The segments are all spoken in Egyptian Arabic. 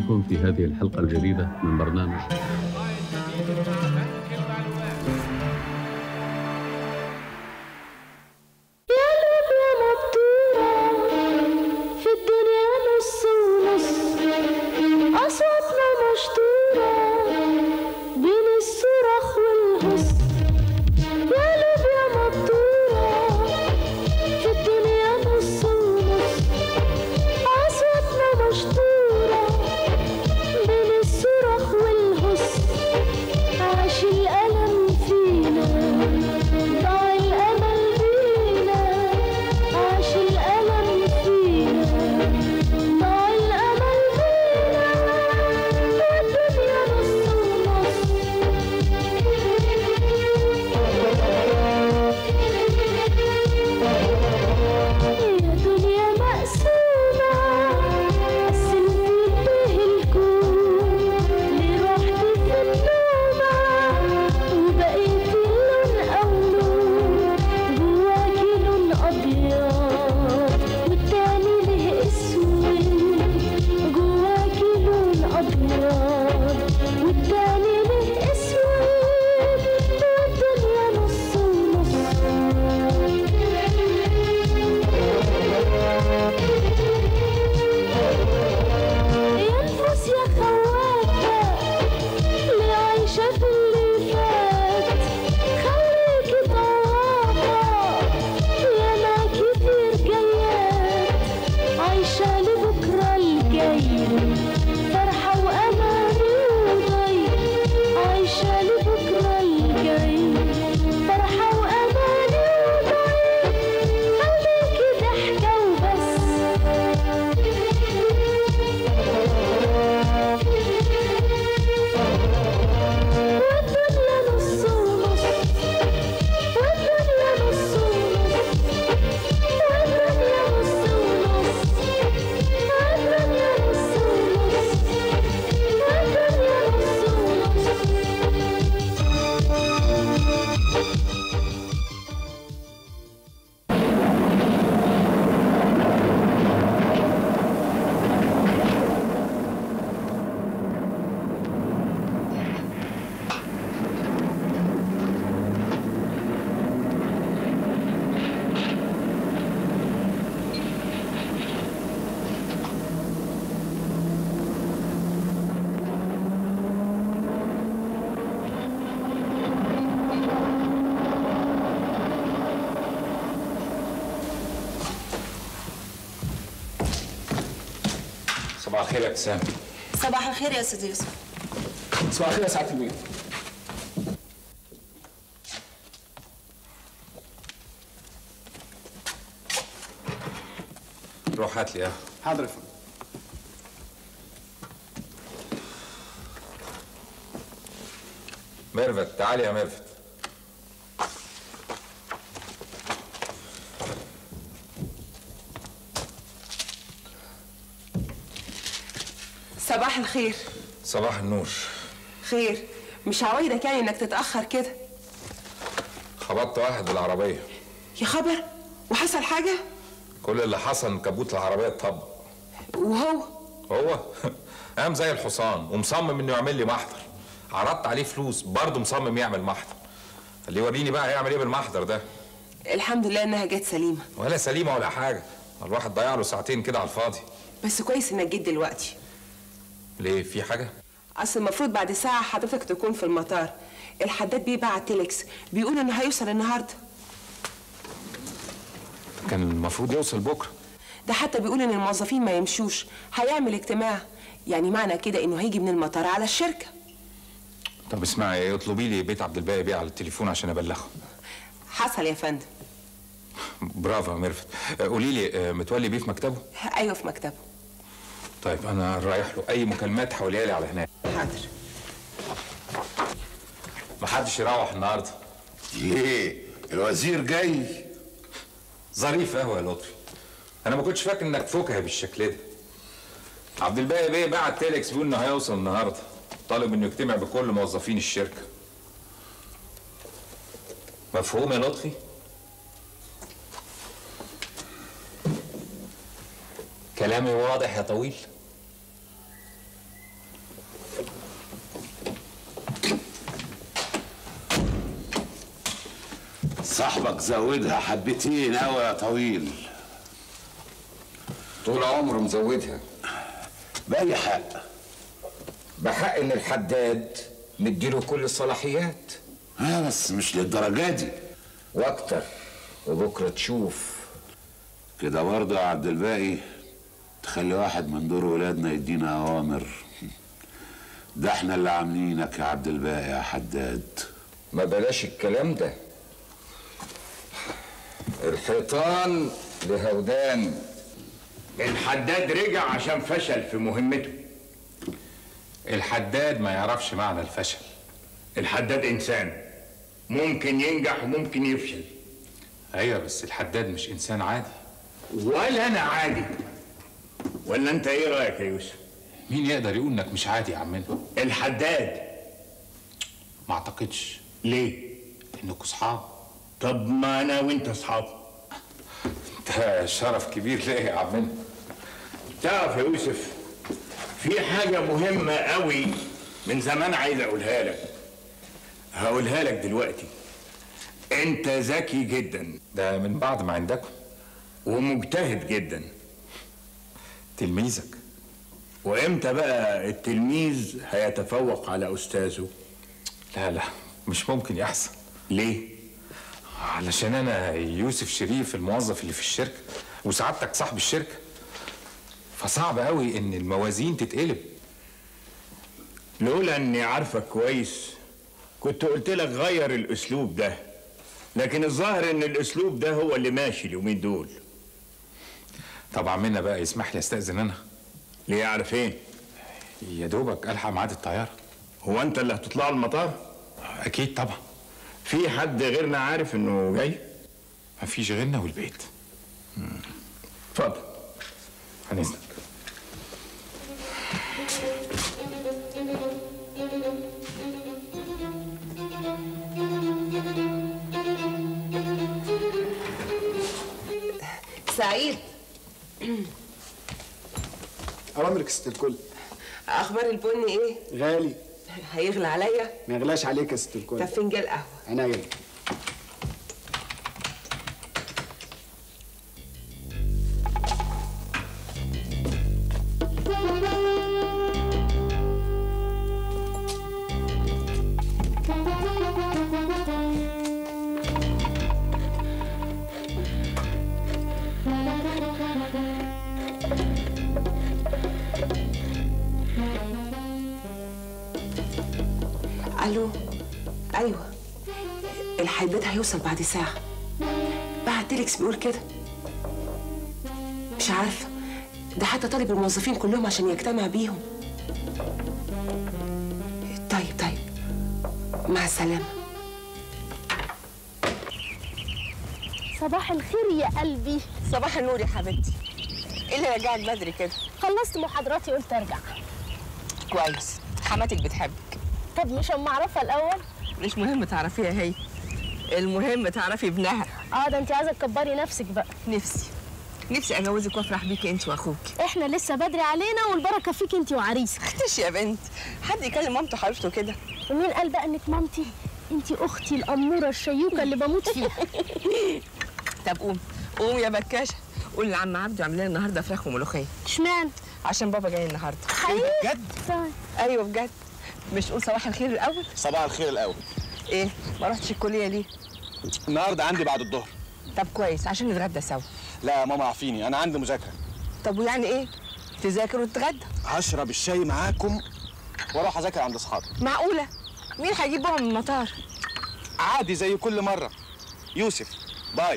بكم في هذه الحلقة الجديدة من برنامج يا ليبيا مبتورة في الدنيا نص ونص أصواتنا مشطورة بين الصراخ والهص يا ليبيا مبتورة في الدنيا نص ونص أصواتنا مشطورة بين الصراخ والهص عاش الألم فينا ضاع الأمل بينا عاش الألم فينا ضاع الأمل بينا والدنيا نص ونص يا دنيا مقسومة قسمتي بيه الكون لروحتي في النومة وبقيتي لون أو لون جواكي لون أبيض والتاني له أسود جواكي لون أبيض والتاني له أسود والدنيا نص ونص ينفس يا خواتة اللي عايشة في اللي فات خليكي طواطة ياما كتير جايات عايشة لبكرة الجاي فرحة وأماني وضي عايشة لبكرة الجاي فرحة وأماني وضي خليكي ضحكة وبس والدنيا نص ونص والدنيا نص ونص والدنيا نص ونص والدنيا نص ونص والدنيا نص ونص صباح الخير يا ابتسام صباح الخير يا استاذ يوسف صباح الخير يا سعاده المدير روح هات لي قهوه حاضر يا فندم ميرفت تعالي يا ميرفت صباح الخير صباح النور خير مش عوايدك يعني انك تتاخر كده خبطت واحد بالعربيه يا خبر وحصل حاجه كل اللي حصل ان كبوت العربيه اتطبق وهو هو قام زي الحصان ومصمم انه يعمل لي محضر عرضت عليه فلوس برضه مصمم يعمل محضر اللي يوريني بقى هيعمل ايه بالمحضر ده الحمد لله انها جت سليمه ولا سليمه ولا حاجه الواحد ضيع له ساعتين كده على الفاضي بس كويس انك جيت دلوقتي ليه في حاجه اصل المفروض بعد ساعه حضرتك تكون في المطار الحداد بيه بعت تيلكس بيقول انه هيوصل النهارده كان المفروض يوصل بكره ده حتى بيقول ان الموظفين ما يمشوش هيعمل اجتماع يعني معنى كده انه هيجي من المطار على الشركه طب اسمعي اطلبي لي بيت عبد الباقي بيه على التليفون عشان ابلغه حصل يا فندم برافو يا ميرفت آه، قولي لي آه، متولي بيه في مكتبه ايوه في مكتبه طيب انا رايح له اي مكالمات حواليها لي على هناك حاضر محدش يروح النهارده ليه الوزير جاي ظريف قوي يا لطفي انا ما كنتش فاكر انك فكهي بالشكل ده عبد الباقي بيه بعت تيلكس بيقول انه هيوصل النهارده طالب انه يجتمع بكل موظفين الشركه مفهوم يا لطفي كلامي واضح يا طويل صاحبك زودها حبتين قوي يا طويل طول عمره مزودها بأي حق بحق ان الحداد مديله كل الصلاحيات اه بس مش للدرجة دي واكتر وبكره تشوف كده برضه يا عبد الباقي تخلي واحد من دور ولادنا يدينا أوامر ده احنا اللي عاملينك يا عبد الباقي يا حداد ما بلاش الكلام ده الحيطان لهودان الحداد رجع عشان فشل في مهمته الحداد ما يعرفش معنى الفشل الحداد انسان ممكن ينجح وممكن يفشل ايوه بس الحداد مش انسان عادي ولا انا عادي ولا انت ايه رايك يا يوسف مين يقدر يقول انك مش عادي يا عمنا الحداد ما اعتقدش ليه انكوا صحاب طب ما انا وانت اصحاب ده شرف كبير ليا يا عمنا تعرف يا يوسف في حاجة مهمة قوي من زمان عايز اقولها لك هقولها لك دلوقتي انت ذكي جدا ده من بعد ما عندكم ومجتهد جدا تلميذك وامتى بقى التلميذ هيتفوق على استاذه لا لا مش ممكن يحصل ليه علشان انا يوسف شريف الموظف اللي في الشركه وسعادتك صاحب الشركه فصعب قوي ان الموازين تتقلب لولا اني عارفك كويس كنت قلت لك غير الاسلوب ده لكن الظاهر ان الاسلوب ده هو اللي ماشي اليومين دول طب عمنا بقى يسمح لي استاذن انا ليه عارف ايه يا دوبك الحق ميعاد الطياره هو انت اللي هتطلع المطار اكيد طبعا في حد غيرنا عارف انه جاي مفيش غيرنا والبيت اتفضل عن اذنك سعيد أوامرك ست الكل اخبار البن ايه غالي هيغلى عليا ما يغلاش عليك يا ست الكل طب فنجان قهوه عناية الو ايوه الحداد هيوصل بعد ساعه بعد تيلكس بيقول كده مش عارفه ده حتى طالب الموظفين كلهم عشان يجتمع بيهم طيب طيب مع السلامه صباح الخير يا قلبي صباح النور يا حبيبتي ايه اللي رجعك بدري كده خلصت محاضراتي قلت ارجع كويس حماتك بتحبك طب مش اما اعرفها الاول مش مهم تعرفيها هي المهم تعرفي ابنها اه ده انت عايزه تكبري نفسك بقى نفسي نفسي اجوزك وافرح بيكي انت واخوك احنا لسه بدري علينا والبركه فيك انت وعريسك اختش يا بنت حد يكلم مامته حبيبته كده ومين قال بقى انك مامتي انت اختي الاموره الشيوكه اللي بموت فيها طب قوم قوم يا بكاشه قول لعم عبده يعمل لنا النهارده فراخ وملوخيه اشمعنى عشان بابا جاي النهارده حقيقي بجد طيب ايوه بجد مش قول صباح الخير الاول صباح الخير الاول ايه ما رحتش الكليه ليه النهارده عندي بعد الظهر طب كويس عشان نتغدى سوا لا يا ماما عارفيني انا عندي مذاكره طب ويعني ايه تذاكر وتتغدى هشرب الشاي معاكم واروح اذاكر عند اصحابي معقوله مين هيجيب بابا من المطار عادي زي كل مره يوسف باي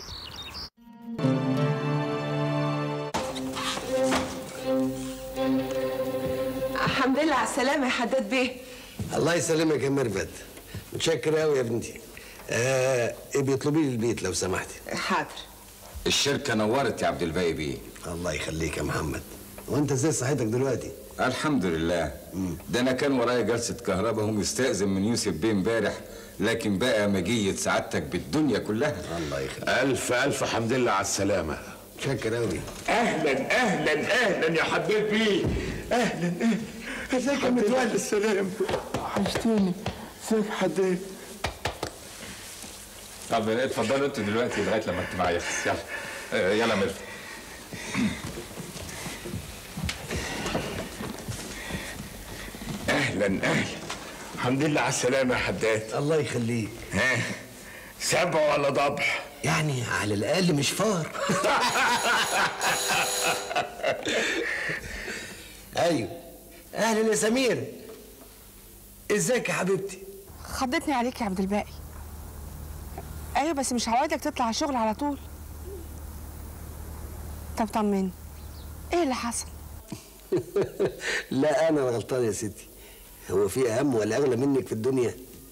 الحمد لله على السلامه يا حداد بيه الله يسلمك يا مربد متشكر قوي يا بنتي آه إيه بيطلبي لي البيت لو سمحتي حاضر الشركه نورت يا عبد الباقي بيه الله يخليك يا محمد وانت ازاي صحتك دلوقتي الحمد لله ده انا كان ورايا جلسه كهرباء هم يستأذن من يوسف بيه امبارح لكن بقى مجية سعادتك بالدنيا كلها الله يخليك ألف ألف حمد لله على السلامة متشكر قوي اهلا اهلا اهلا يا حبيب بيه اهلا اهلا ازيك يا متولي السلام وحشتني ازيك حداد طب اتفضلوا انتوا دلوقتي لغايه لما الاجتماع يخلص يلا آه، يلا ميرفت اهلا اهلا الحمد لله على السلامه يا حداد الله يخليك ها سبع ولا ضبع يعني على الاقل مش فار ايوه اهلا يا سمير ازيك يا حبيبتي خضتني عليك يا عبد الباقي ايوه بس مش هوعدك تطلع الشغل على طول طب طمني ايه اللي حصل لا انا غلطان يا ستي هو في اهم ولا اغلى منك في الدنيا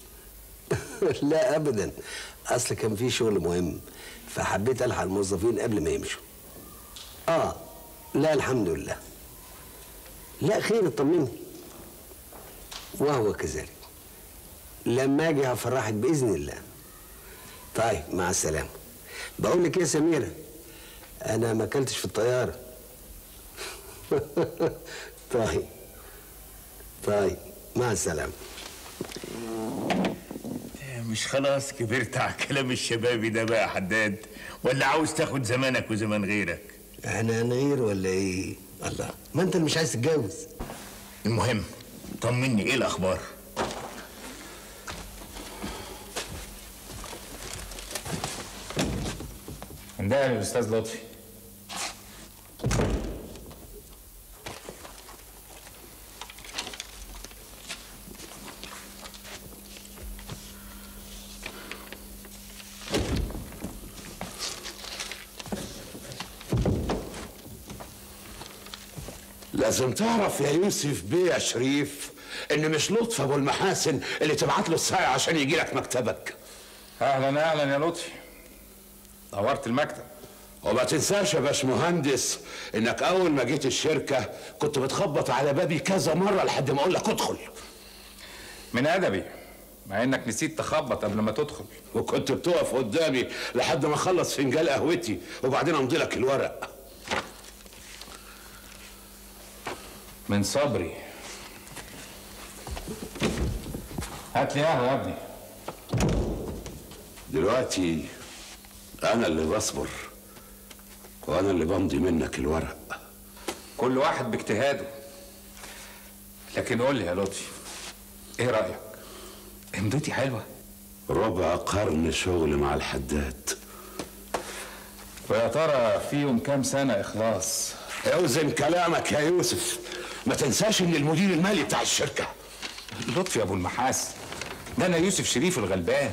لا ابدا اصل كان في شغل مهم فحبيت الحق الموظفين قبل ما يمشوا اه لا الحمد لله لا خير اطمني وهو كذلك لما اجي هفرحك باذن الله طيب مع السلامه بقول لك إيه يا سميره انا ما اكلتش في الطياره طيب طيب مع السلامه مش خلاص كبرت على كلام الشبابي ده بقى يا حداد ولا عاوز تاخد زمانك وزمان غيرك احنا هنغير ولا ايه الله ما انت اللي مش عايز تتجوز المهم طمني ايه الاخبار عندها الاستاذ لطفي لازم تعرف يا يوسف بيه يا شريف ان مش لطفي ابو المحاسن اللي تبعت له الساعه عشان يجي لك مكتبك اهلا اهلا يا لطفي نورت المكتب وما تنساش يا باشمهندس انك اول ما جيت الشركه كنت بتخبط على بابي كذا مره لحد ما اقول لك ادخل من ادبي مع انك نسيت تخبط قبل ما تدخل وكنت بتقف قدامي لحد ما اخلص فنجان قهوتي وبعدين امضي لك الورق من صبري هات لي قهوه يا ابني دلوقتي انا اللي بصبر وانا اللي بمضي منك الورق كل واحد باجتهاده لكن قول لي يا لطفي ايه رايك امضتي حلوه ربع قرن شغل مع الحداد ويا ترى فيهم كام سنه اخلاص اوزن كلامك يا يوسف ما تنساش ان المدير المالي بتاع الشركه لطفي ابو المحاسن ده انا يوسف شريف الغلبان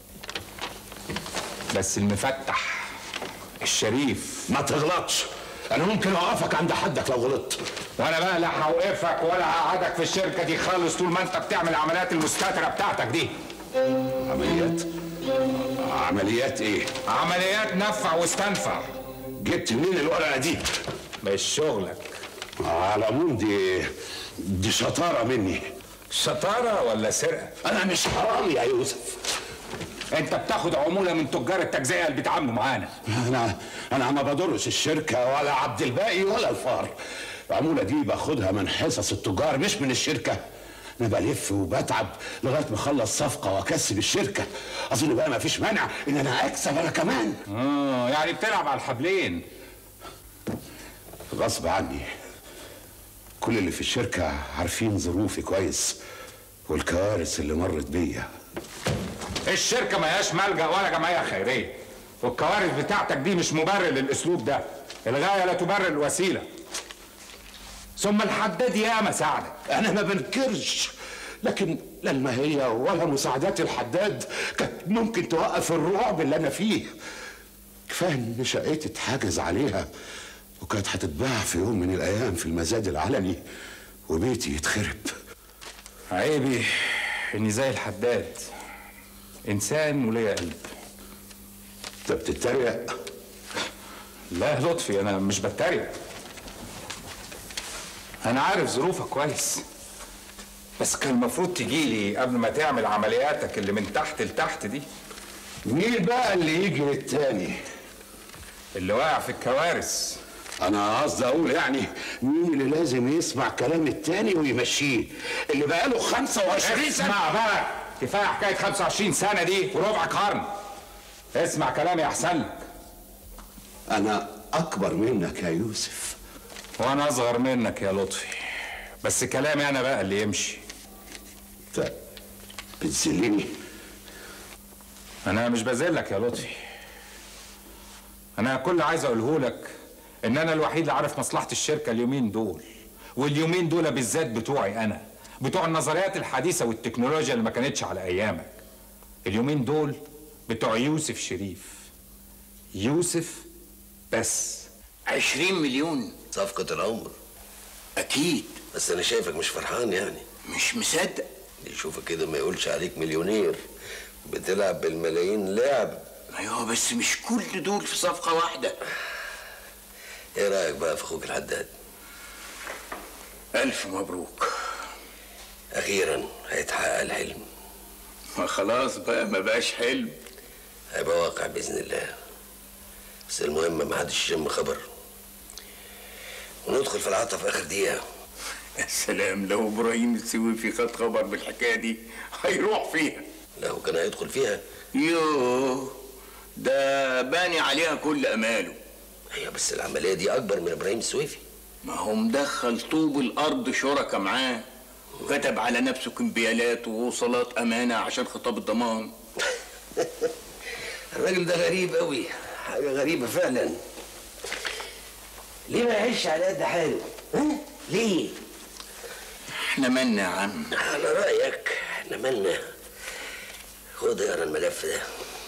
بس المفتح الشريف ما تغلطش انا ممكن اوقفك عند حدك لو غلطت وانا بقى لا هوقفك ولا هقعدك في الشركه دي خالص طول ما انت بتعمل العمليات المستتره بتاعتك دي عمليات عمليات ايه عمليات نفع واستنفع جبت منين الورقه دي مش شغلك على العموم دي دي شطاره مني شطاره ولا سرقه انا مش حرامي يا يوسف انت بتاخد عموله من تجار التجزئه اللي بيتعاملوا معانا انا انا ما بضرش الشركه ولا عبد الباقي ولا الفار العموله دي باخدها من حصص التجار مش من الشركه انا بلف وبتعب لغايه ما اخلص صفقه واكسب الشركه اظن بقى ما فيش مانع ان انا اكسب انا كمان اه يعني بتلعب على الحبلين غصب عني كل اللي في الشركه عارفين ظروفي كويس والكوارث اللي مرت بيا الشركه ما هياش ملجا ولا جمعيه خيريه والكوارث بتاعتك دي مش مبرر للاسلوب ده الغايه لا تبرر الوسيله ثم الحداد ياما ساعدك انا ما بنكرش لكن لا الماهيه ولا مساعدات الحداد كانت ممكن توقف الرعب اللي انا فيه كفايه ان شقتي اتحجز عليها وكانت هتتباع في يوم من الايام في المزاد العلني وبيتي يتخرب عيبي اني زي الحداد انسان وليا قلب انت بتتريق لا لطفي انا مش بتريق انا عارف ظروفك كويس بس كان المفروض تجيلي قبل ما تعمل عملياتك اللي من تحت لتحت دي مين بقى اللي يجي للتاني اللي واقع في الكوارث انا قصدي اقول يعني مين اللي لازم يسمع كلام التاني ويمشيه اللي بقاله 25 سنه اسمع بقى كفايه حكايه 25 سنه دي وربع قرن اسمع كلامي احسن لك انا اكبر منك يا يوسف وانا اصغر منك يا لطفي بس كلامي انا بقى اللي يمشي انت بتذلني انا مش بذلك يا لطفي انا كل اللي عايز اقوله لك ان انا الوحيد اللي عارف مصلحه الشركه اليومين دول واليومين دول بالذات بتوعي انا بتوع النظريات الحديثه والتكنولوجيا اللي ما كانتش على ايامك اليومين دول بتوع يوسف شريف يوسف بس عشرين مليون صفقة العمر أكيد بس أنا شايفك مش فرحان يعني مش مصدق اللي يشوفك كده ما يقولش عليك مليونير بتلعب بالملايين لعب أيوه بس مش كل دول في صفقة واحدة ايه رأيك بقى في أخوك الحداد؟ ألف مبروك أخيرا هيتحقق الحلم ما خلاص بقى ما بقاش حلم هيبقى واقع بإذن الله بس المهم ما حدش يشم خبر وندخل في العطا في آخر دقيقة يا سلام لو إبراهيم السويفي خد خبر بالحكاية دي هيروح فيها لو كان هيدخل فيها يوه ده باني عليها كل أماله أيوة بس العملية دي أكبر من إبراهيم السويفي ما هو مدخل طوب الأرض شركة معاه وكتب على نفسه كمبيالات ووصلات أمانة عشان خطاب الضمان الراجل ده غريب قوي حاجة غريبة فعلا ليه ما يعيش على قد حاله؟ ها؟ ليه؟ احنا مالنا يا عم على رأيك احنا مالنا خد اقرا الملف ده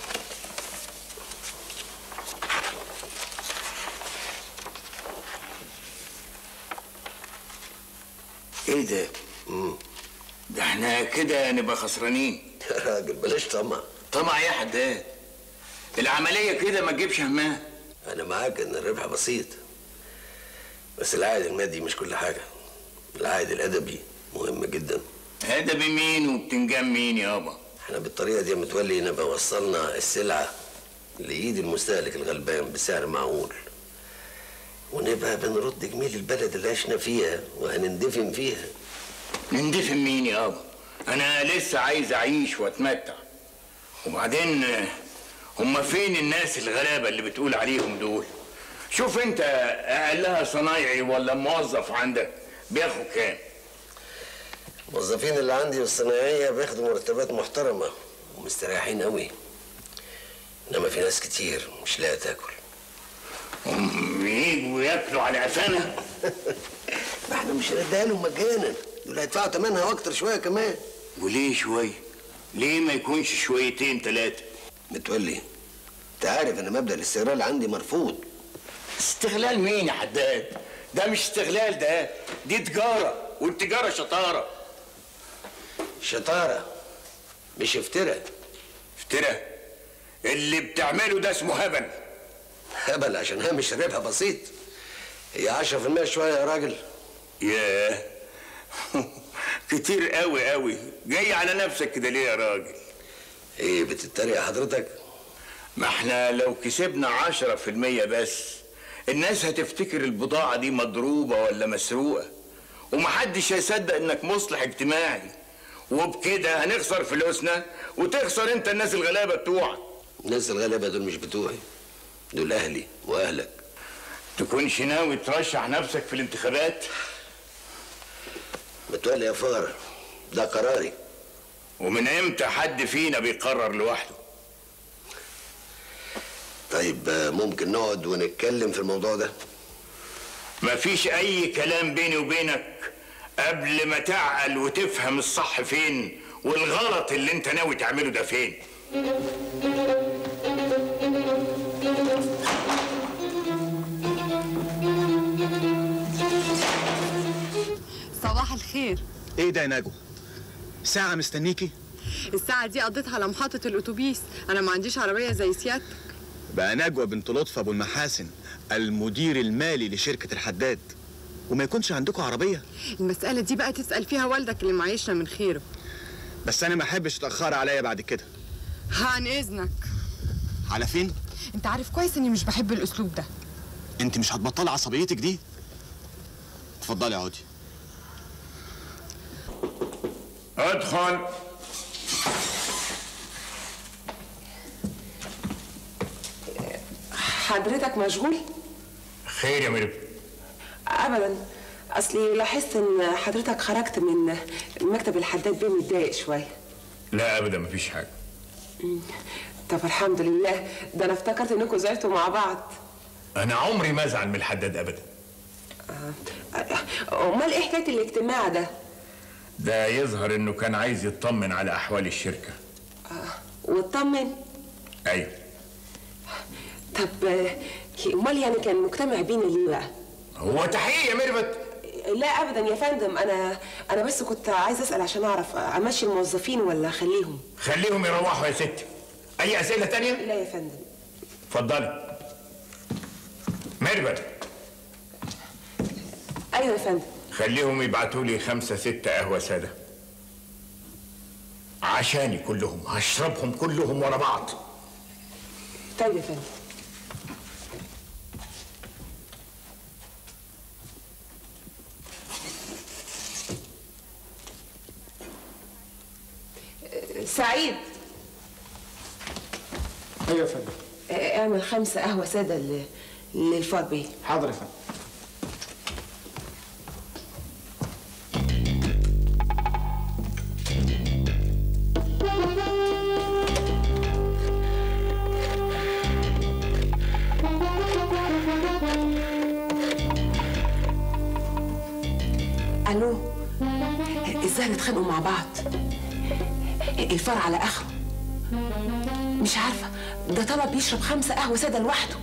ايه ده؟ ده احنا كده نبقى خسرانين يا راجل بلاش طمع طمع يا حداد العملية كده ما تجيبش همها أنا معاك إن الربح بسيط بس العائد المادي مش كل حاجة العائد الأدبي مهم جدا أدبي مين وبتنجم مين يابا احنا بالطريقة دي متولي نبقى وصلنا السلعة لإيد المستهلك الغلبان بسعر معقول ونبقى بنرد جميل البلد اللي عشنا فيها وهنندفن فيها نندفن مين يابا انا لسه عايز اعيش واتمتع وبعدين آه، هما فين الناس الغلابه اللي بتقول عليهم دول شوف انت اقلها صنايعي ولا موظف عندك بياخد كام الموظفين اللي عندي والصناعية بياخدوا مرتبات محترمة ومستريحين قوي إنما في ناس كتير مش لاقي تاكل هم يجوا ياكلوا على قفانا ما احنا مش هنديها لهم مجانا دول هيدفعوا ثمنها واكتر شوية كمان وليه شويه ليه ما يكونش شويتين ثلاثه متولي انت عارف ان مبدأ الاستغلال عندي مرفوض استغلال مين يا حداد ده مش استغلال ده دي تجاره والتجاره شطاره شطارة مش افتراء افتراء اللي بتعمله ده اسمه هبل هبل عشان هامش ربحها بسيط هي 10% شوية يا راجل ياه كتير قوي قوي جاي على نفسك كده ليه يا راجل ايه بتتريق حضرتك ما احنا لو كسبنا عشرة في المية بس الناس هتفتكر البضاعة دي مضروبة ولا مسروقة ومحدش هيصدق انك مصلح اجتماعي وبكده هنخسر فلوسنا وتخسر انت الناس الغلابة بتوعك الناس الغلابة دول مش بتوعي دول اهلي واهلك تكونش ناوي ترشح نفسك في الانتخابات متولي يا فار ده قراري ومن امتى حد فينا بيقرر لوحده طيب آه، ممكن نقعد ونتكلم في الموضوع ده مفيش اي كلام بيني وبينك قبل ما تعقل وتفهم الصح فين والغلط اللي انت ناوي تعمله ده فين صباح الخير ايه ده يا نجوى ساعة مستنيكي الساعة دي قضيتها على محطة الأتوبيس أنا ما عنديش عربية زي سيادتك بقى نجوى بنت لطفي ابو المحاسن المدير المالي لشركة الحداد وما يكونش عندكم عربية المسألة دي بقى تسأل فيها والدك اللي معيشنا من خيره بس انا ما احبش تأخر عليا بعد كده عن إذنك على فين أنت عارف كويس إني مش بحب الأسلوب ده انت مش هتبطلي عصبيتك دي اتفضلي اقعدي ادخل حضرتك مشغول خير يا ميرفت ابدا اصلي لاحظت ان حضرتك خرجت من مكتب الحداد بيه متضايق شويه لا ابدا مفيش حاجه طب الحمد لله ده انا افتكرت انكم زعلتوا مع بعض انا عمري ما ازعل من الحداد ابدا امال ايه حكايه الاجتماع ده ده يظهر انه كان عايز يطمن على احوال الشركه واطمن ايوه طب آه، امال يعني كان مجتمع بينا ليه بقى هو تحقيق يا ميرفت لا ابدا يا فندم انا انا بس كنت عايز اسال عشان اعرف امشي الموظفين ولا اخليهم خليهم يروحوا يا ستي اي اسئله تانية لا يا فندم اتفضلي ميرفت ايوه يا فندم خليهم يبعتوا لي خمسة ستة قهوة سادة عشاني كلهم هشربهم كلهم ورا بعض طيب يا فندم آه، سعيد ايوه يا فندم آه، اعمل خمسة قهوة سادة ل- للفار بيه حاضر يا فندم الو الظاهر اتخانقوا مع بعض الفار على اخره مش عارفه ده طلب يشرب خمسه قهوه ساده لوحده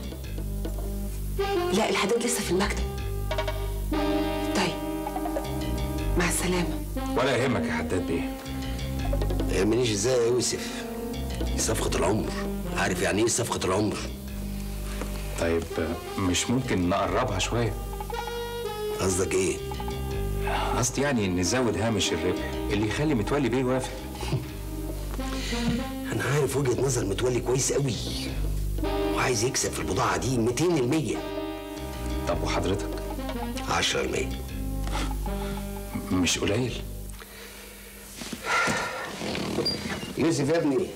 لا الحداد لسه في المكتب طيب مع السلامه ولا يهمك يا حداد بيه ما يهمنيش ازاي يا يوسف دي صفقة العمر عارف يعني ايه صفقة العمر طيب مش ممكن نقربها شويه قصدك ايه قصدي يعني نزود هامش الربح اللي يخلي متولي بيه يوافق انا عارف وجهة نظر متولي كويس قوي وعايز يكسب في البضاعة دي 200% طب وحضرتك 10% مش قليل يوسف يا ابني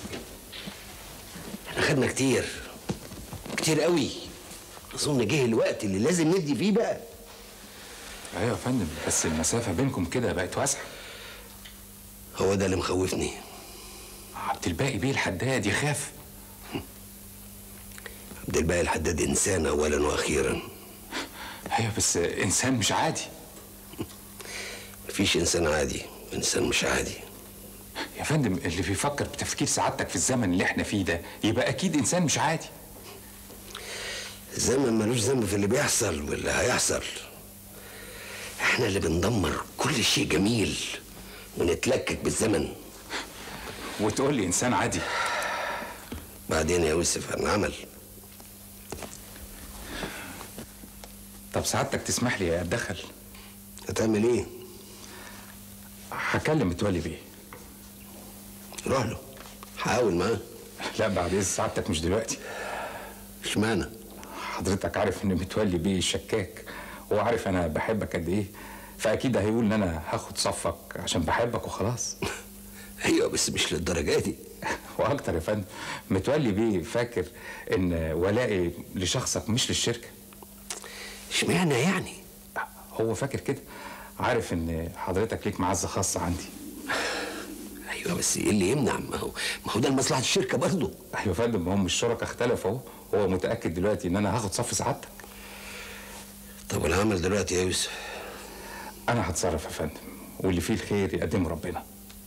احنا خدنا كتير كتير قوي اظن جه الوقت اللي لازم ندي فيه بقى ايوه يا فندم بس المسافه بينكم كده بقت واسعه هو ده اللي مخوفني عبد الباقي بيه الحداد يخاف عبد الباقي الحداد انسان اولا واخيرا ايوه بس انسان مش عادي مفيش انسان عادي انسان مش عادي يا فندم اللي بيفكر بتفكير سعادتك في الزمن اللي احنا فيه ده يبقى اكيد انسان مش عادي الزمن ملوش ذنب في اللي بيحصل واللي هيحصل احنا اللي بندمر كل شيء جميل ونتلكك بالزمن وتقول لي انسان عادي بعدين يا يوسف هنعمل طب سعادتك تسمح لي اتدخل هتعمل ايه هكلم متولي بيه روح له حاول معاه لا بعد اذن سعادتك مش دلوقتي اشمعنى حضرتك عارف ان متولي بيه شكاك هو عارف انا بحبك قد ايه فاكيد هيقول ان انا هاخد صفك عشان بحبك وخلاص ايوه بس مش للدرجه دي واكتر يا فندم متولي بيه فاكر ان ولائي لشخصك مش للشركه اشمعنى يعني هو فاكر كده عارف ان حضرتك ليك معزه خاصه عندي ايوه بس ايه اللي يمنع ما هو ما هو ده لمصلحه الشركه برضه ايوه يا فندم هم الشركاء اختلفوا اهو هو متاكد دلوقتي ان انا هاخد صف سعادتك طب والعمل دلوقتي يا يوسف انا هتصرف يا فندم واللي فيه الخير يقدمه ربنا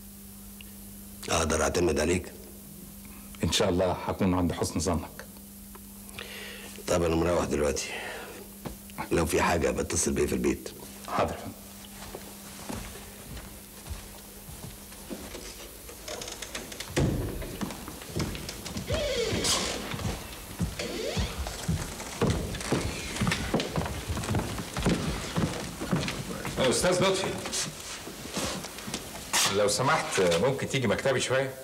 اقدر اعتمد عليك ان شاء الله هكون عند حسن ظنك طب انا مروح دلوقتي لو في حاجه بتصل بيا في البيت حاضر يا فندم استاذ لطفي لو سمحت ممكن تيجي مكتبي شويه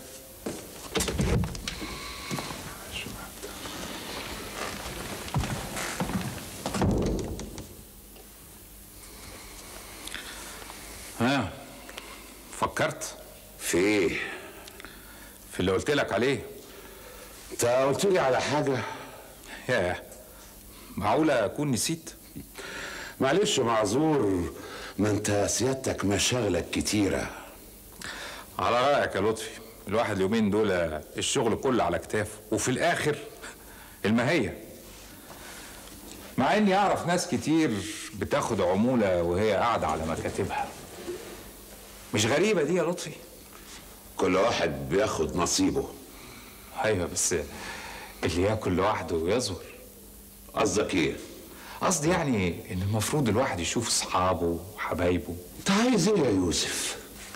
ها فكرت في ايه في اللي قلت لك عليه انت قلت لي على حاجه ياه معقولة أكون نسيت؟ معلش معذور ما انت سيادتك مشاغلك كتيرة على رأيك يا لطفي الواحد اليومين دول الشغل كله على كتافه وفي الآخر الماهية مع إني أعرف ناس كتير بتاخد عمولة وهي قاعدة على مكاتبها مش غريبة دي يا لطفي كل واحد بياخد نصيبه أيوة بس اللي ياكل لوحده يزور قصدك ايه؟ قصدي يعني إن المفروض الواحد يشوف أصحابه وحبايبه انت عايز ايه يا يوسف؟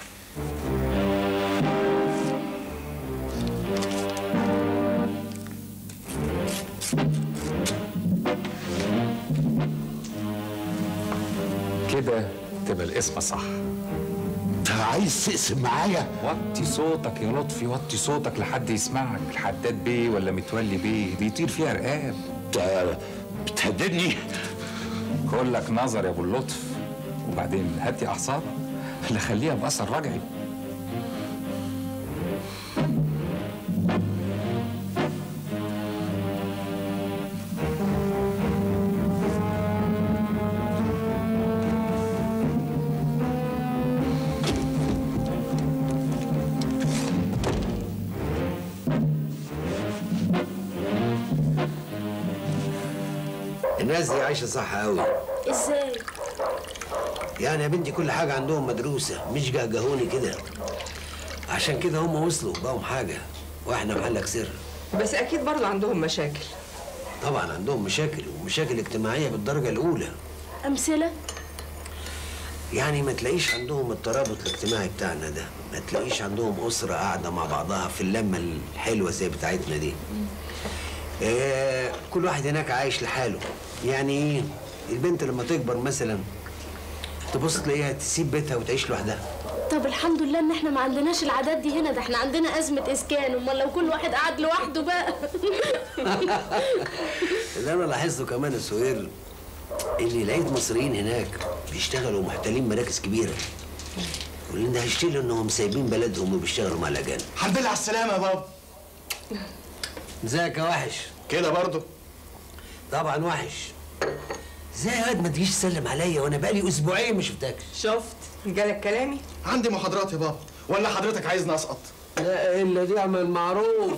كده تبقى الاسم صح انت عايز تقسم معايا؟ وطي صوتك يا لطفي وطي صوتك لحد يسمعك الحداد بيه ولا متولي بيه بيطير فيها رقاب انت بتهددني كلك نظر يا ابو اللطف وبعدين هاتي اعصابك اللي خليها باثر رجعي الناس دي عايشه صح قوي ازاي يعني يا بنتي كل حاجه عندهم مدروسه مش جهجهوني كده عشان كده هم وصلوا بقوا حاجه واحنا محلك سر بس اكيد برضه عندهم مشاكل طبعا عندهم مشاكل ومشاكل اجتماعيه بالدرجه الاولى امثله يعني ما تلاقيش عندهم الترابط الاجتماعي بتاعنا ده ما تلاقيش عندهم أسرة قاعدة مع بعضها في اللمة الحلوة زي بتاعتنا دي آه كل واحد هناك عايش لحاله يعني ايه البنت لما تكبر مثلا تبص تلاقيها تسيب بيتها وتعيش لوحدها طب الحمد لله ان احنا ما عندناش العادات دي هنا ده احنا عندنا ازمه اسكان امال لو كل واحد قعد لوحده بقى اللي انا لاحظته كمان يا سهير ان لقيت مصريين هناك بيشتغلوا محتلين مراكز كبيره واللي ده هيشتغلوا انهم سايبين بلدهم وبيشتغلوا مع الاجانب الحمد لله على السلامه يا بابا ازيك يا وحش كده برضه طبعا وحش ازاي يا واد ما تجيش تسلم عليا وانا بقالي اسبوعين ما شفتكش شفت جالك كلامي عندي محاضرات يا بابا ولا حضرتك عايزني اسقط لا الا دي اعمل معروف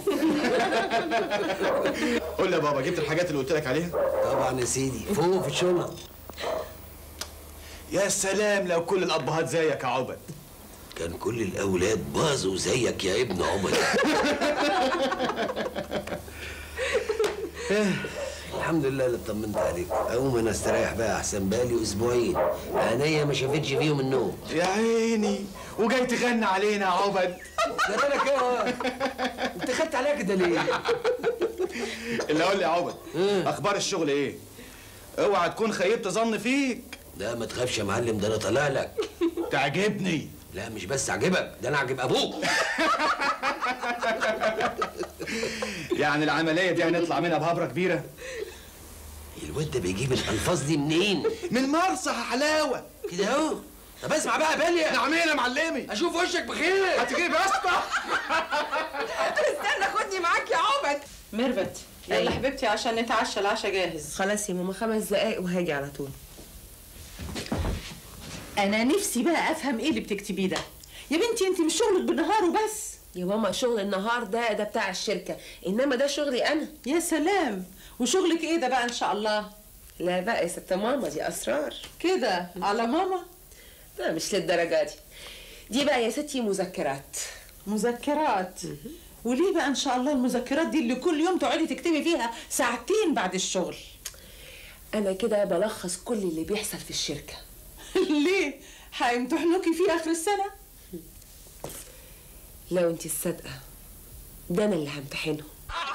قول لي يا بابا جبت الحاجات اللي قلت لك عليها طبعا يا سيدي فوق في الشنط يا سلام لو كل الابهات زيك يا عبد كان كل الاولاد باظوا زيك يا ابن عمر الحمد لله اللي اطمنت عليك اقوم انا استريح بقى احسن بقالي اسبوعين عينيا ما شافتش فيهم النوم يا عيني وجاي تغني علينا يا عبد جرالك ايه انت خدت عليا كده ليه اللي اقول لي يا عبد اخبار الشغل ايه اوعى تكون خيبت ظن فيك لا ما تخافش يا معلم ده انا طالع لك تعجبني لا مش بس اعجبك ده انا اعجب ابوك يعني العمليه دي هنطلع منها بهبره كبيره الواد ده بيجيب الالفاظ دي منين من مرسى حلاوه كده اهو طب اسمع بقى يا باليا نعمين يا معلمي اشوف وشك بخير هتجيب يا اسطى استنى خدني معاك يا عبد ميرفت يلا حبيبتي عشان نتعشى العشاء جاهز خلاص يا ماما خمس دقايق وهاجي على طول انا نفسي بقى افهم ايه اللي بتكتبيه ده يا بنتي انت مش شغلك بالنهار وبس يا ماما شغل النهار ده ده بتاع الشركة إنما ده شغلي أنا يا سلام وشغلك ايه ده بقى ان شاء الله لا بقى يا ست ماما دي أسرار كده على ماما لا مش للدرجة دي دي بقى يا ستي مذكرات مذكرات وليه بقى ان شاء الله المذكرات دي اللي كل يوم تقعدي تكتبي فيها ساعتين بعد الشغل أنا كده بلخص كل اللي بيحصل في الشركة ليه هيمتحنوكي فيه اخر السنه لو انت الصادقة ده أنا اللي همتحنه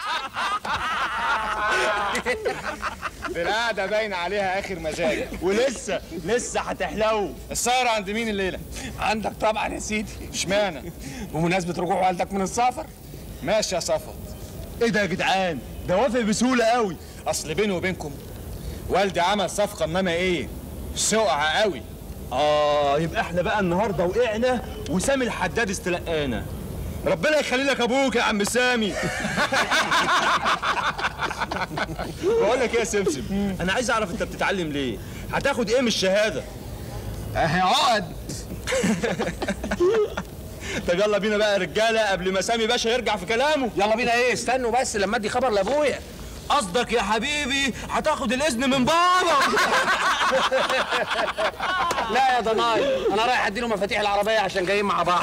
القعده باين عليها اخر مزاج ولسه لسه هتحلو السهره عند مين الليله عندك طبعا يا سيدي اشمعنى بمناسبه رجوع والدك من السفر ماشي يا صفوت ايه ده يا جدعان ده وافق بسهوله قوي اصل بيني وبينكم والدي عمل صفقه انما ايه سقعه قوي اه يبقى احنا بقى النهارده وقعنا وسامي الحداد استلقانا ربنا يخلي لك ابوك يا عم سامي بقول لك ايه يا سمسم انا عايز اعرف انت بتتعلم ليه هتاخد ايه من الشهاده اهي عقد طب يلا بينا بقى يا رجاله قبل ما سامي باشا يرجع في كلامه يلا بينا ايه استنوا بس لما ادي خبر لابويا قصدك يا حبيبي هتاخد الاذن من بابا لا يا ضناي انا رايح اديله مفاتيح العربيه عشان جايين مع بعض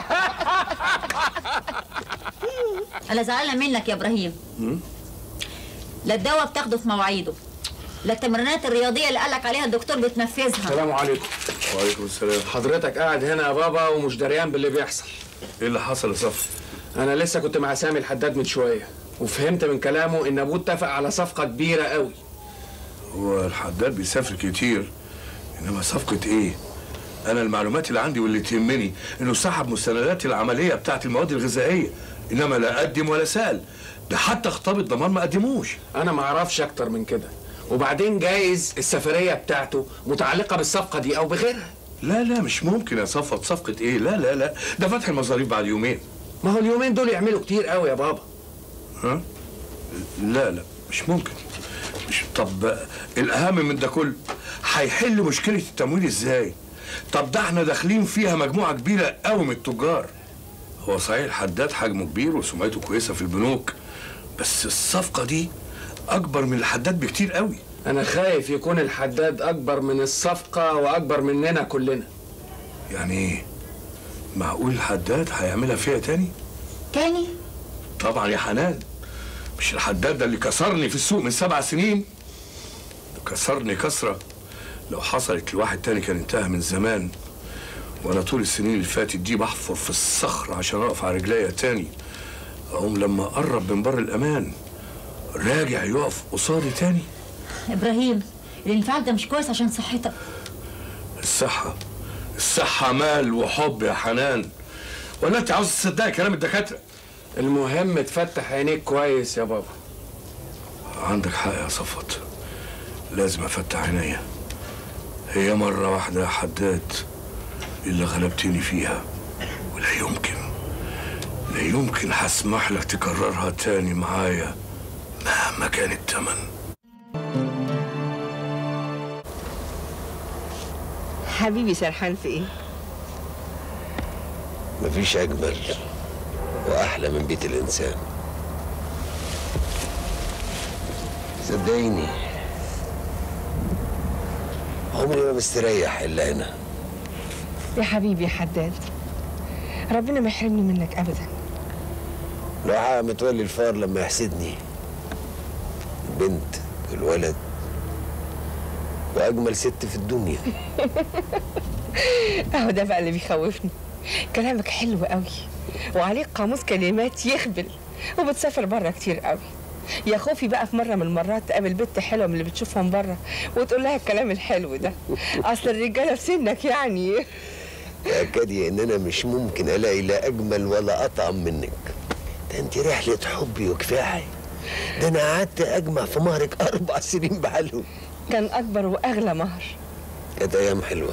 انا زعلانه منك يا ابراهيم لا الدواء بتاخده في مواعيده لا التمرينات الرياضيه اللي قالك عليها الدكتور بتنفذها السلام عليكم وعليكم السلام حضرتك قاعد هنا يا بابا ومش دريان باللي بيحصل ايه اللي حصل يا صفر انا لسه كنت مع سامي الحداد من شويه وفهمت من كلامه ان ابوه اتفق على صفقه كبيره قوي هو الحداد بيسافر كتير انما صفقة ايه؟ انا المعلومات اللي عندي واللي تهمني انه سحب مستندات العملية بتاعت المواد الغذائية انما لا قدم ولا سأل ده حتى خطاب الضمان ما قدموش انا ما اعرفش اكتر من كده وبعدين جايز السفريه بتاعته متعلقه بالصفقه دي او بغيرها لا لا مش ممكن يا صفوت صفقة ايه؟ لا لا لا ده فتح المصاريف بعد يومين ما هو اليومين دول يعملوا كتير قوي يا بابا ها؟ لا لا مش ممكن مش طب الاهم من ده كله هيحل مشكله التمويل ازاي طب ده احنا داخلين فيها مجموعه كبيره قوي من التجار هو صحيح الحداد حجمه كبير وسمعته كويسه في البنوك بس الصفقه دي اكبر من الحداد بكتير قوي انا خايف يكون الحداد اكبر من الصفقه واكبر مننا كلنا يعني ايه معقول الحداد هيعملها فيها تاني تاني طبعا يا حنان مش الحداد ده اللي كسرني في السوق من سبع سنين كسرني كسرة لو حصلت لواحد تاني كان انتهى من زمان وانا طول السنين اللي فاتت دي بحفر في الصخر عشان اقف على رجليا تاني اقوم لما اقرب من بر الامان راجع يقف قصادي تاني ابراهيم الانفعال ده مش كويس عشان صحتك الصحة الصحة مال وحب يا حنان ولا انت عاوز تصدقي كلام الدكاترة المهم تفتح عينيك كويس يا بابا عندك حق يا صفوت لازم افتح عينيا هي مرة واحدة يا حداد اللي غلبتني فيها ولا يمكن لا يمكن هسمح لك تكررها تاني معايا مهما كان التمن حبيبي سرحان في ايه؟ مفيش أجمل وأحلى من بيت الإنسان صدقيني عمري ما مستريح إلا هنا يا حبيبي يا حداد ربنا ما يحرمني منك ابدا دعاء متولي الفار لما يحسدني البنت والولد وأجمل ست في الدنيا اهو ده بقى اللي بيخوفني كلامك حلو قوي وعليك قاموس كلمات يخبل وبتسافر بره كتير قوي يا خوفي بقى في مره من المرات تقابل بنت حلوه من اللي بتشوفهم بره وتقول لها الكلام الحلو ده اصل الرجاله في سنك يعني تأكدي إن أنا مش ممكن ألاقي لا أجمل ولا أطعم منك ده أنت رحلة حبي وكفاحي ده أنا قعدت أجمع في مهرك أربع سنين بحالهم كان اكبر واغلى مهر كانت أيام حلوة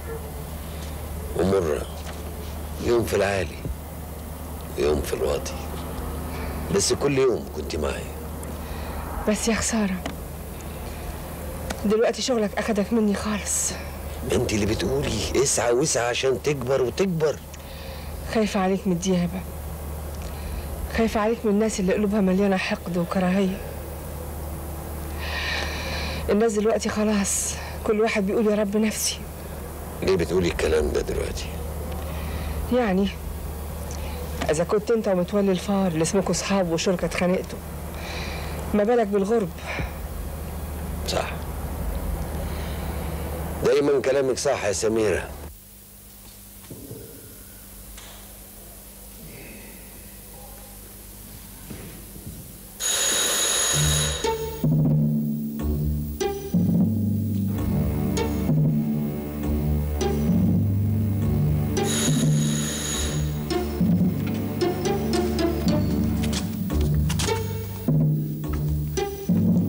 ومرة يوم في العالي ويوم في الواطي بس كل يوم كنت معي بس يا خساره دلوقتي شغلك اخدك مني خالص ما انت اللي بتقولي اسعى واسعى عشان تكبر وتكبر خايفه عليك من الديابه خايفه عليك من الناس اللي قلوبها مليانه حقد وكراهيه الناس دلوقتي خلاص كل واحد بيقول يا رب نفسي ليه بتقولي الكلام ده دلوقتي يعني اذا كنت انت ومتولي الفار اللي اسمكوا صحاب وشركه اتخانقتوا ما بالك بالغرب صح دايما كلامك صح يا سميرة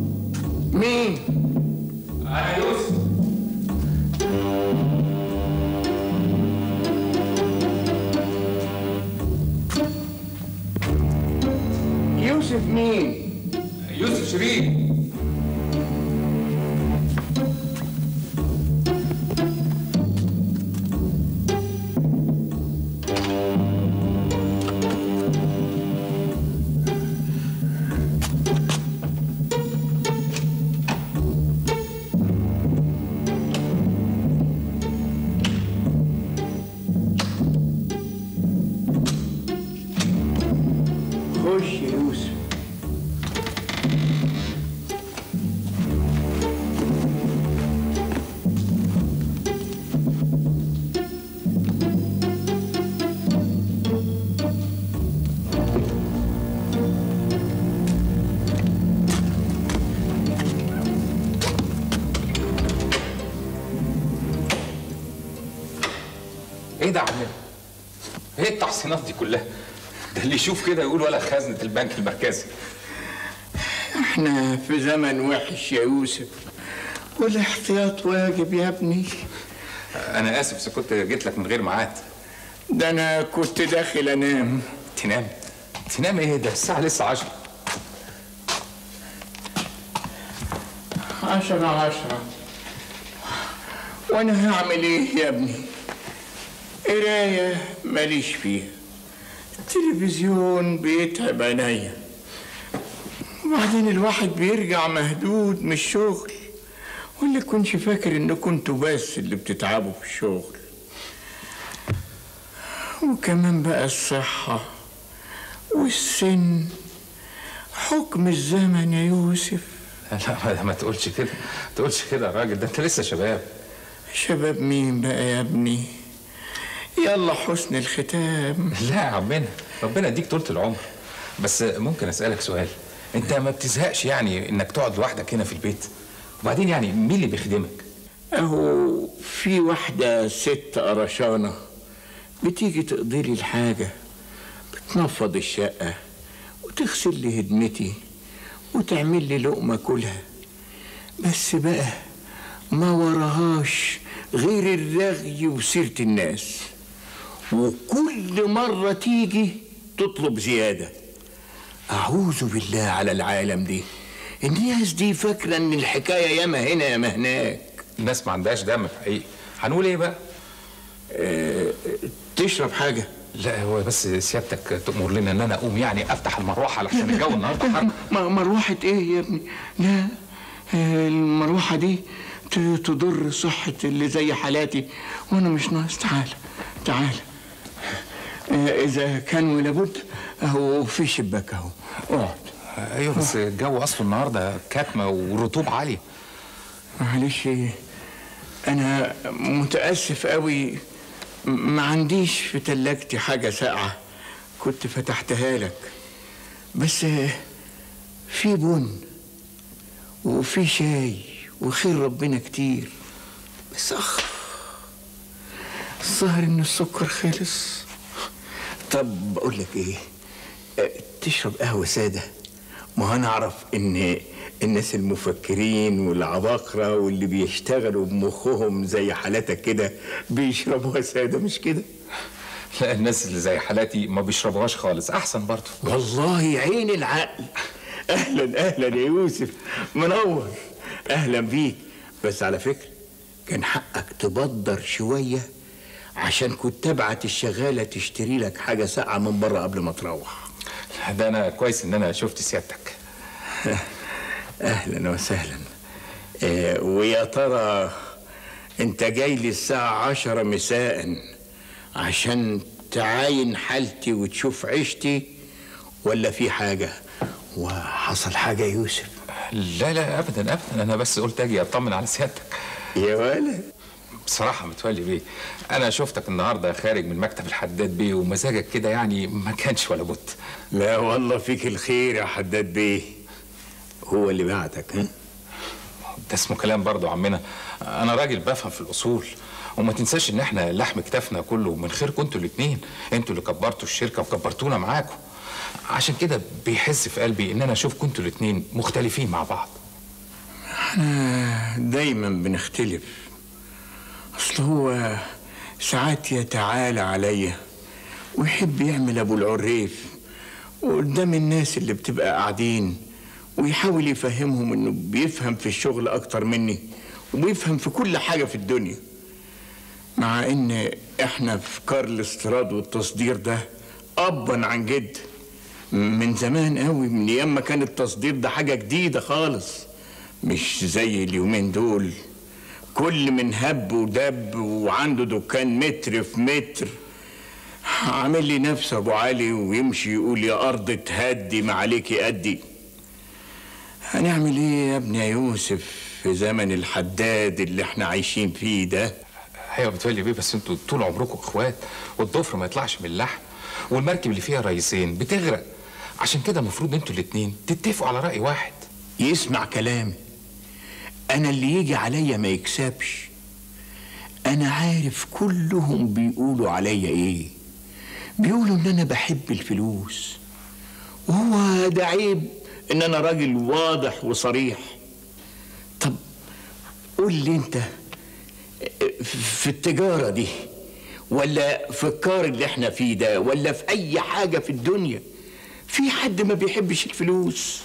مين؟ انا يوسف ايه ده يا عمنا ايه التحصينات دي كلها ده اللي يشوف كده يقول ولا خزنه البنك المركزي احنا في زمن وحش يا يوسف والاحتياط واجب يا ابني انا اسف اذا كنت جيت لك من غير ميعاد ده انا كنت داخل انام تنام تنام ايه ده الساعه لسه 10 عشرة عشرة وانا هعمل ايه يا ابني قراية ماليش فيها التلفزيون بيتعب عينيا وبعدين الواحد بيرجع مهدود من الشغل ولا كنش فاكر ان كنتوا بس اللي بتتعبوا في الشغل وكمان بقى الصحة والسن حكم الزمن يا يوسف لا ما, ما تقولش كده ما تقولش كده يا راجل ده انت لسه شباب شباب مين بقى يا ابني يلا حسن الختام لا يا عمنا ربنا يديك طولة العمر بس ممكن اسالك سؤال انت ما بتزهقش يعني انك تقعد لوحدك هنا في البيت وبعدين يعني مين اللي بيخدمك اهو في واحدة ست قرشانة بتيجي تقضي لي الحاجة بتنفض الشقة وتغسل لي هدمتي وتعمل لي لقمة كلها بس بقى ما وراهاش غير الرغي وسيرة الناس وكل مرة تيجي تطلب زيادة أعوذ بالله على العالم دي الناس دي فاكرة إن الحكاية ياما هنا ياما هناك الناس ما عندهاش دم حقيقي هنقول ايه بقى أه تشرب حاجة لا هو بس سيادتك تأمر لنا ان انا اقوم يعني افتح المروحه علشان الجو النهارده حر م- مروحة ايه يا ابني لا آه، المروحة دي ت- تضر صحة اللي زي حالاتي وانا مش ناقص تعال تعال آه، اذا كان ولابد اهو في شباك اهو اقعد ايوه بس الجو اصله النهارده كاتمه ورطوبه عاليه معلش انا متاسف قوي م- ما عنديش في تلاجتي حاجه ساقعه كنت فتحتها لك بس في بن وفي شاي وخير ربنا كتير بس اخ الظاهر ان السكر خلص طب بقول لك ايه أه، تشرب قهوه ساده ما انا اعرف ان الناس المفكرين والعباقرة واللي بيشتغلوا بمخهم زي حالتك كده بيشربوها سادة مش كده؟ لا الناس اللي زي حالاتي ما بيشربوهاش خالص احسن برضه والله عين العقل اهلا اهلا يا يوسف منور اهلا بيك بس على فكرة كان حقك تبدر شوية عشان كنت ابعت الشغالة تشتري لك حاجة ساقعة من بره قبل ما تروح ده انا كويس ان انا شفت سيادتك اهلا وسهلا آه ويا ترى انت جاي لي الساعة عشرة مساء عشان تعاين حالتي وتشوف عيشتي ولا في حاجة وحصل حاجة يا يوسف لا لا ابدا ابدا انا بس قلت اجي اطمن على سيادتك يا ولد بصراحة متولي بيه أنا شفتك النهاردة خارج من مكتب الحداد بيه ومزاجك كده يعني ما كانش ولا بد لا والله فيك الخير يا حداد بيه هو اللي بعتك ها ده اسمه كلام برضه عمنا أنا راجل بفهم في الأصول وما تنساش إن إحنا لحم كتافنا كله من خيركم أنتوا الاتنين أنتوا اللي كبرتوا الشركة وكبرتونا معاكم عشان كده بيحس في قلبي إن أنا أشوفكم أنتوا الاتنين مختلفين مع بعض احنا دايما بنختلف اصل هو ساعات يتعالى عليا ويحب يعمل ابو العريف وقدام الناس اللي بتبقى قاعدين ويحاول يفهمهم انه بيفهم في الشغل اكتر مني وبيفهم في كل حاجة في الدنيا مع ان احنا في كار الاستيراد والتصدير ده ابا عن جد من زمان قوي من ايام ما كان التصدير ده حاجة جديدة خالص مش زي اليومين دول كل من هب ودب وعنده دكان متر في متر عامل لي نفسه ابو علي ويمشي يقول يا ارض تهدي ما عليكي ادي هنعمل ايه يا ابني يا يوسف في زمن الحداد اللي احنا عايشين فيه ده ايوه بتولي بيه بس انتوا طول عمركم اخوات والضفر ما يطلعش من اللحم والمركب اللي فيها رئيسين بتغرق عشان كده المفروض انتوا الاتنين تتفقوا على رأي واحد يسمع كلامي انا اللي يجي عليا ما يكسبش انا عارف كلهم بيقولوا عليا ايه بيقولوا ان انا بحب الفلوس وهو ده عيب ان انا راجل واضح وصريح طب قول لي انت في التجارة دي ولا في الكار اللي احنا فيه ده ولا في اي حاجة في الدنيا في حد ما بيحبش الفلوس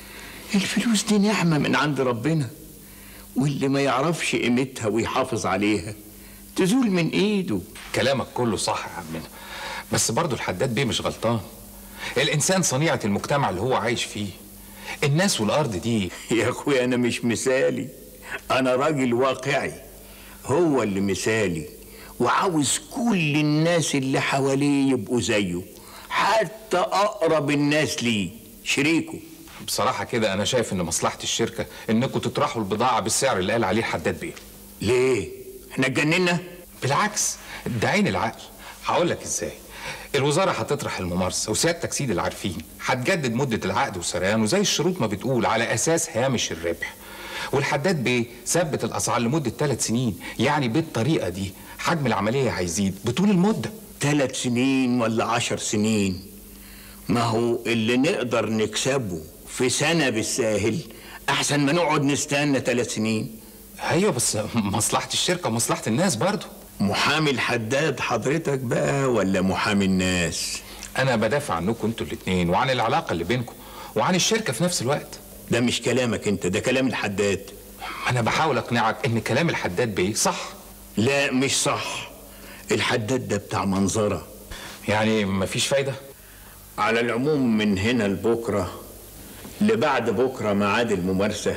الفلوس دي نعمة من عند ربنا واللي ما يعرفش قيمتها ويحافظ عليها تزول من ايده كلامك كله صح يا عمنا بس برضه الحداد بيه مش غلطان الانسان صنيعه المجتمع اللي هو عايش فيه الناس والارض دي يا اخويا انا مش مثالي انا راجل واقعي هو اللي مثالي وعاوز كل الناس اللي حواليه يبقوا زيه حتى اقرب الناس ليه شريكه بصراحه كده انا شايف ان مصلحه الشركه انكم تطرحوا البضاعه بالسعر اللي قال عليه الحداد بيه ليه احنا اتجننا بالعكس ده عين العقل هقول لك ازاي الوزارة هتطرح الممارسة وسيادتك سيد العارفين هتجدد مدة العقد وسريانه زي الشروط ما بتقول على أساس هامش الربح والحداد بيه ثبت الأسعار لمدة ثلاث سنين يعني بالطريقة دي حجم العملية هيزيد بطول المدة ثلاث سنين ولا عشر سنين ما هو اللي نقدر نكسبه في سنة بالساهل أحسن ما نقعد نستنى ثلاث سنين أيوة بس مصلحة الشركة ومصلحة الناس برضو محامي الحداد حضرتك بقى ولا محامي الناس أنا بدافع عنكم أنتوا الاتنين وعن العلاقة اللي بينكم وعن الشركة في نفس الوقت ده مش كلامك أنت ده كلام الحداد أنا بحاول أقنعك إن كلام الحداد بيه صح لا مش صح الحداد ده بتاع منظرة يعني مفيش فايدة على العموم من هنا لبكرة لبعد بكرة ميعاد الممارسة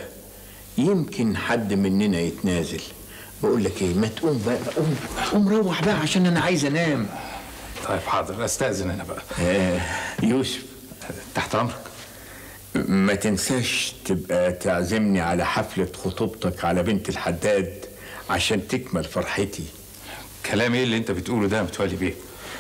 يمكن حد مننا يتنازل بقول لك ايه ما تقوم بقى قوم قوم روح بقى عشان انا عايز انام طيب حاضر استاذن انا بقى آه يوسف تحت امرك ما تنساش تبقى تعزمني على حفلة خطوبتك على بنت الحداد عشان تكمل فرحتي كلام ايه اللي انت بتقوله ده متولي بيه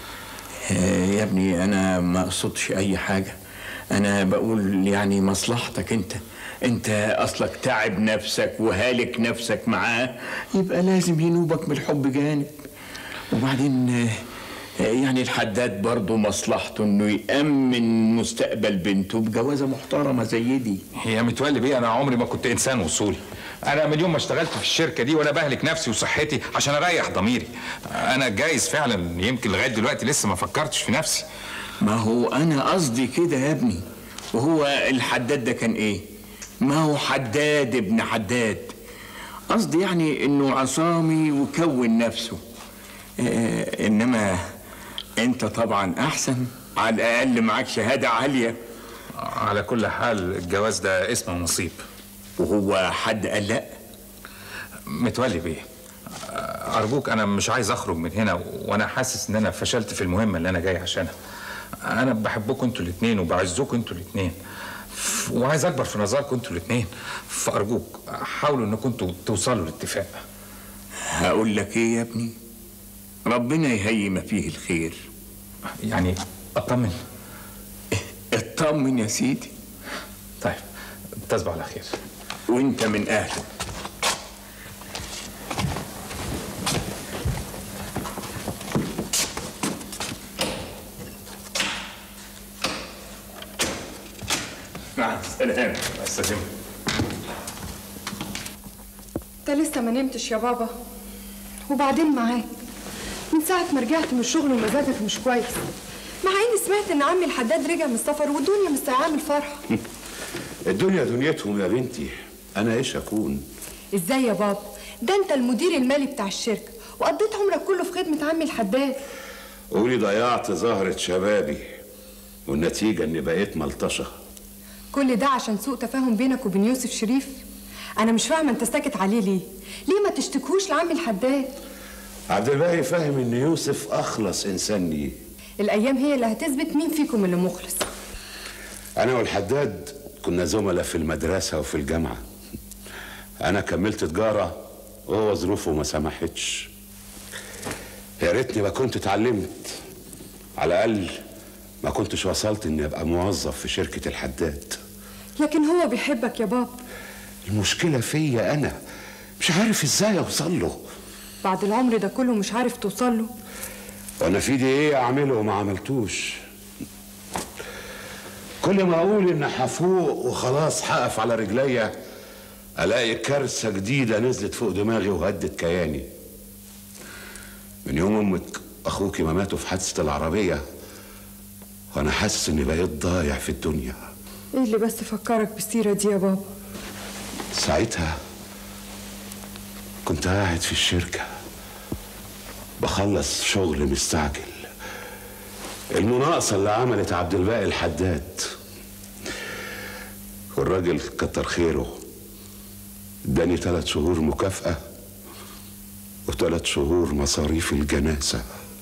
آه يا ابني انا ما اقصدش اي حاجة انا بقول يعني مصلحتك انت انت اصلك تعب نفسك وهالك نفسك معاه يبقى لازم ينوبك من الحب جانب وبعدين آه، يعني الحداد برضه مصلحته انه يأمن مستقبل بنته بجوازة محترمة زي دي يا متولي بيه انا عمري ما كنت انسان وصولي انا من يوم ما اشتغلت في الشركه دي وانا بهلك نفسي وصحتي عشان اريح ضميري انا جايز فعلا يمكن لغايه دلوقتي لسه ما فكرتش في نفسي ما هو انا قصدي كده يا ابني وهو الحداد ده كان ايه ما هو حداد ابن حداد قصدي يعني انه عصامي وكون نفسه آه انما انت طبعا احسن على الاقل معاك شهاده عاليه على كل حال الجواز ده اسمه نصيب وهو حد قال لا متولي بيه ارجوك انا مش عايز اخرج من هنا وانا حاسس ان انا فشلت في المهمه اللي انا جاي عشانها انا بحبكم انتوا الاثنين وبعزكم انتوا الاثنين وعايز اكبر في نظركم انتوا الاثنين فارجوك حاولوا انكم انتوا توصلوا لاتفاق هقول لك ايه يا ابني ربنا يهيئ ما فيه الخير يعني اطمن اطمن يا سيدي طيب تصبح على خير وانت من اهله مع السلامه مع السلامه انت لسه ما نمتش يا بابا وبعدين معاك من ساعة ما رجعت من الشغل ومزاجك مش كويس مع اني سمعت ان عمي الحداد رجع من السفر والدنيا مستعاه من الفرحة الدنيا دنيتهم يا بنتي انا ايش اكون ازاي يا بابا ده انت المدير المالي بتاع الشركة وقضيت عمرك كله في خدمة عمي الحداد قولي ضيعت زهرة شبابي والنتيجة اني بقيت ملطشة كل ده عشان سوء تفاهم بينك وبين يوسف شريف انا مش فاهمة انت ساكت عليه ليه ليه ما تشتكوش لعمي الحداد عبد الباقي فاهم ان يوسف اخلص انسان ليه الايام هي اللي هتثبت مين فيكم اللي مخلص انا والحداد كنا زملاء في المدرسة وفي الجامعة انا كملت تجارة وهو ظروفه ما سمحتش يا ريتني ما كنت اتعلمت على الاقل ما كنتش وصلت اني ابقى موظف في شركة الحداد لكن هو بيحبك يا بابا المشكلة فيا انا مش عارف ازاي اوصل له بعد العمر ده كله مش عارف توصل له وانا في ايدي ايه اعمله وما عملتوش كل ما اقول ان هفوق وخلاص هقف على رجليا الاقي كارثه جديده نزلت فوق دماغي وهدت كياني من يوم امك اخوكي ما ماتوا في حادثه العربيه وانا حاسس اني بقيت ضايع في الدنيا ايه اللي بس فكرك بالسيرة دي يا بابا ساعتها كنت قاعد في الشركة بخلص شغل مستعجل المناقصة اللي عملت عبد الباقي الحداد والراجل كتر خيره اداني ثلاث شهور مكافأة وثلاث شهور مصاريف الجنازة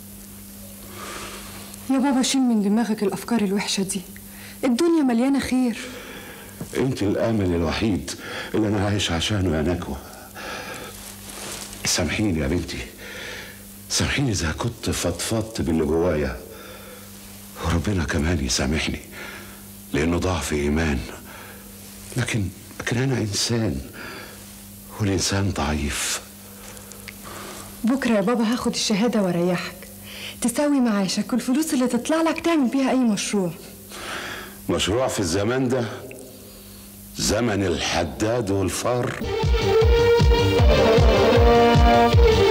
يا بابا شيل من دماغك الافكار الوحشة دي الدنيا مليانة خير انت الامل الوحيد اللي انا عايش عشانه يا نجوى سامحيني يا بنتي سامحيني اذا كنت فضفضت باللي جوايا وربنا كمان يسامحني لانه ضعف ايمان لكن لكن انا انسان والانسان ضعيف بكرة يا بابا هاخد الشهادة واريحك تساوي معاشك والفلوس اللي تطلع لك تعمل بيها اي مشروع مشروع في الزمان ده زمن الحداد والفار